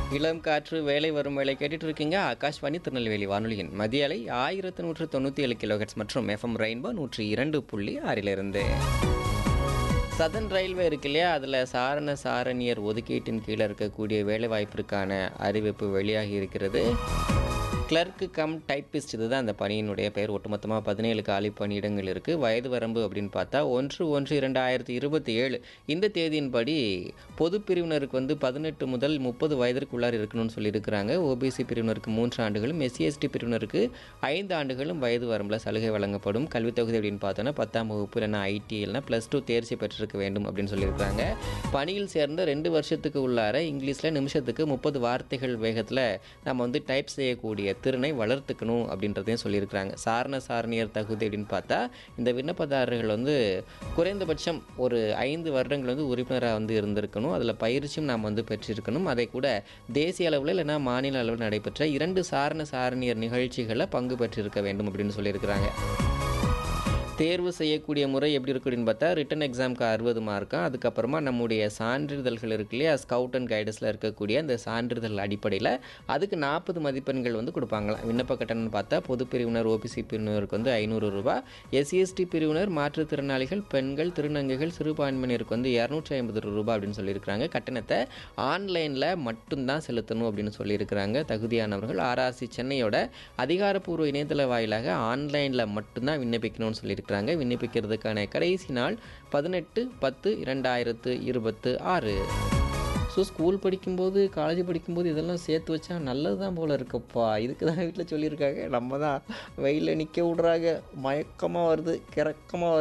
இளம் காற்று வேலை வரும் வேலை கேட்டுட்டு இருக்கீங்க ஆகாஷ்வாணி திருநெல்வேலி வானொலியின் மதிய அலை ஆயிரத்து நூற்று தொண்ணூற்றி ஏழு கிலோஹெட்ஸ் மற்றும் எஃப்எம் ரெயின்போ நூற்றி இரண்டு புள்ளி ஆறிலிருந்து சதன் ரயில்வே இருக்கு இல்லையா அதில் சாரண சாரணியர் ஒதுக்கீட்டின் கீழே இருக்கக்கூடிய வேலைவாய்ப்பிற்கான அறிவிப்பு வெளியாகி இருக்கிறது கிளர்க்கு கம் டைப்பிஸ்ட் இதுதான் அந்த பணியினுடைய பெயர் ஒட்டுமொத்தமாக பதினேழு காலி பணியிடங்கள் இருக்குது வயது வரம்பு அப்படின்னு பார்த்தா ஒன்று ஒன்று இரண்டாயிரத்தி இருபத்தி ஏழு இந்த தேதியின்படி பொது பிரிவினருக்கு வந்து பதினெட்டு முதல் முப்பது வயதிற்குள்ளார் இருக்கணும்னு சொல்லியிருக்கிறாங்க ஓபிசி பிரிவினருக்கு மூன்று ஆண்டுகளும் எஸ்சி எஸ்டி பிரிவினருக்கு ஐந்து ஆண்டுகளும் வயது வரம்பில் சலுகை வழங்கப்படும் கல்வித் தொகுதி அப்படின்னு பார்த்தோன்னா பத்தாம் வகுப்பு இல்லைன்னா ஐடி இல்லைனா ப்ளஸ் டூ தேர்ச்சி பெற்றிருக்க வேண்டும் அப்படின்னு சொல்லியிருக்காங்க பணியில் சேர்ந்த ரெண்டு வருஷத்துக்கு உள்ளார இங்கிலீஷில் நிமிஷத்துக்கு முப்பது வார்த்தைகள் வேகத்தில் நம்ம வந்து டைப் செய்யக்கூடிய திறனை வளர்த்துக்கணும் அப்படின்றதையும் சொல்லியிருக்கிறாங்க சாரண சாரணியர் தகுதி அப்படின்னு பார்த்தா இந்த விண்ணப்பதாரர்கள் வந்து குறைந்தபட்சம் ஒரு ஐந்து வருடங்கள் வந்து உறுப்பினராக வந்து இருந்திருக்கணும் அதில் பயிற்சியும் நாம் வந்து பெற்றிருக்கணும் அதை கூட தேசிய அளவில் இல்லைன்னா மாநில அளவில் நடைபெற்ற இரண்டு சாரண சாரணியர் நிகழ்ச்சிகளில் பங்கு பெற்றிருக்க வேண்டும் அப்படின்னு சொல்லியிருக்கிறாங்க தேர்வு செய்யக்கூடிய முறை எப்படி இருக்கு அப்படின்னு பார்த்தா ரிட்டன் எக்ஸாமுக்கு அறுபது மார்க்கும் அதுக்கப்புறமா நம்முடைய சான்றிதழ்கள் இருக்கு இல்லையா ஸ்கவுட் அண்ட் கைடஸில் இருக்கக்கூடிய அந்த சான்றிதழ் அடிப்படையில் அதுக்கு நாற்பது மதிப்பெண்கள் வந்து கொடுப்பாங்களாம் விண்ணப்ப கட்டணம்னு பார்த்தா பொது பிரிவினர் ஓபிசி பிரிவினருக்கு வந்து ஐநூறு ரூபா எஸ்சிஎஸ்டி பிரிவினர் மாற்றுத்திறனாளிகள் பெண்கள் திருநங்கைகள் சிறுபான்மையினருக்கு வந்து இரநூற்றி ஐம்பது ரூபாய் அப்படின்னு சொல்லியிருக்கிறாங்க கட்டணத்தை ஆன்லைனில் மட்டும்தான் செலுத்தணும் அப்படின்னு சொல்லியிருக்கிறாங்க தகுதியானவர்கள் ஆர்ஆர்சி சென்னையோட அதிகாரப்பூர்வ இணையதள வாயிலாக ஆன்லைனில் மட்டும்தான் விண்ணப்பிக்கணும்னு சொல்லியிருக்கிறாங்க விண்ணப்பிக்கிறதுக்கான கடைசி நாள் பதினெட்டு பத்து இரண்டாயிரத்து இருபத்து ஆறு ஸோ ஸ்கூல் படிக்கும்போது காலேஜ் படிக்கும்போது இதெல்லாம் சேர்த்து வச்சா நல்லது தான் போல் இருக்குப்பா இதுக்கு தான் வீட்டில் சொல்லியிருக்காங்க நம்ம தான் வெயிலில் நிற்க விட்றாங்க மயக்கமாக வருது கிறக்கமாக வருது